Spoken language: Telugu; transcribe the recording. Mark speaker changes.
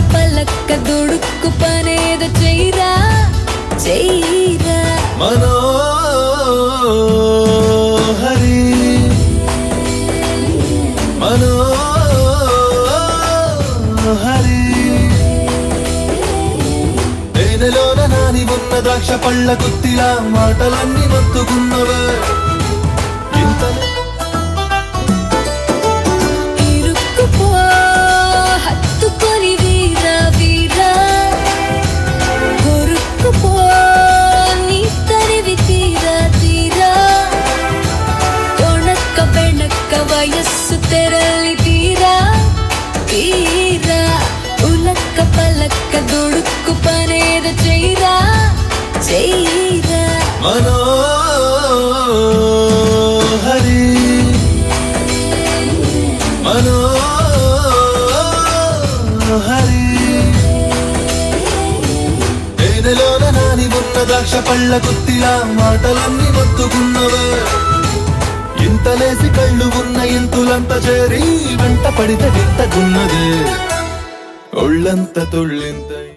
Speaker 1: పలక్క దుడుక్కు పనేదో చెయ్యరా చెయ్యరా
Speaker 2: మనోహరి మనోహరి తేనెలోన నాని ఉన్న ద్రాక్ష పళ్ళ గుత్తిలా మాటలన్నీ మత్తుకున్నవే ఇంతలో
Speaker 1: ఇరుక్కుపో హత్తుకొని వీరా వీరా కొరుక్కుపో నీ తరివి తీరా తీరా కొణక్క బెణక్క వయస్సు తెరలి తీరా తీరా ఉలక్క పలక్క దుడుక్కు పనేదో చెయ్యరా చెయ్యరా
Speaker 2: మనోహరి మనోహరి తేనెలోన నాని ఉన్న ద్రాక్ష పళ్ళ గుత్తిలా మాటలన్నీ మత్తుకున్నవే ఇంతలేసి కళ్ళు ఉన్న ఇంతులంత చేరి వెంట పడితే వింతగున్నదే ఒళ్ళంత తుళ్ళింత